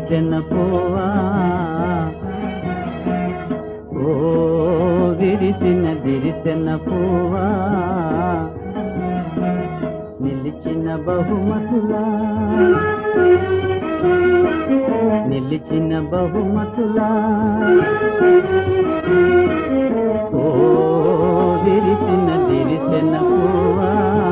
విరిసెన పువ్వా ఓ విరిసిన విరిసెన పువ్వా నిలిచిన బహుమతులా నిలిచిన బహుమతులా ఓ విరిసిన విరిసిన పువ్వా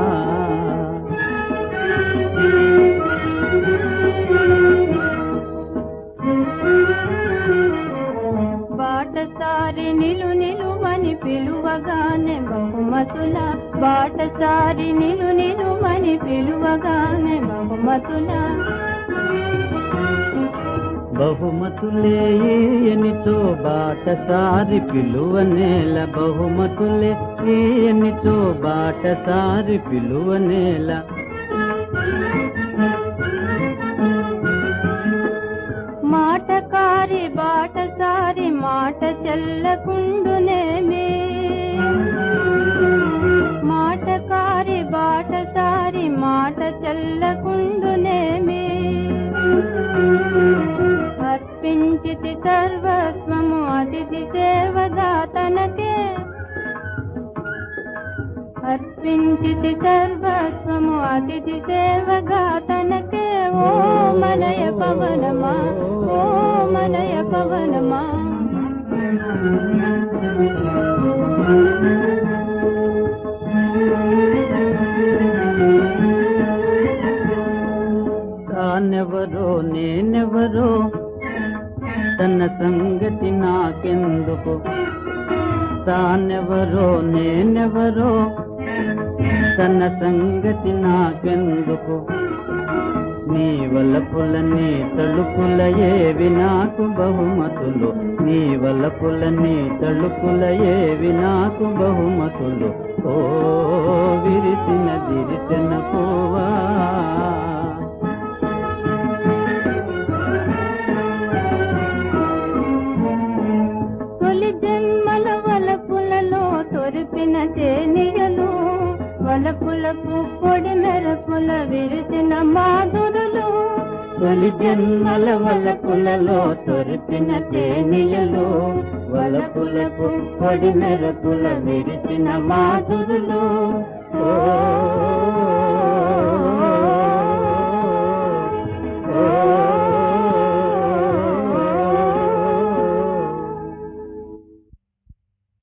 బాటసారి నిలు నిలుమని పిలువగానే బహుమతుల బాటసారి నిలు నిలుమని పిలువగానే బహుమతుల బహుమతులే ఎనిచో బాటసారి పిలువ నేల బహుమతులే ఎనిచో బాటసారి పిలువ నేల మాటకారి బాటసారి మాట చెల్లకుండునేమే మాటకారి బాటసారి మాట చెల్లకుండునేమే అర్పించితి సర్వస్వము అతిథి సేవదాతనకే అర్పించితి సర్వస్వము అతిథి సేవగాతనకే ఓ మనయ పవనమా ఓ మనయ పవనమా తానెవరో నేనెవరో తన సంగతి నాకెందుకు తానెవరో నేనెవరో తన సంగతి నాకెందుకు నీ వలపుల నీ తలుపుల ఏవి నాకు బహుమతులు నీ వలపుల నీ తలుపుల ఏవి నాకు బహుమతులు ఓ విరిసిన దిరిసిన పోవా తొలి జన్మల వలపులలో తొరిపిన తేనియలు వలపులకు పొడి మెరపుల విరిసిన మాధురులు తొలి జన్మల వలపులలో తొరిపిన తేనియలు వలపులకు పొడి మెరపుల విరిసిన మాధురులు ఓ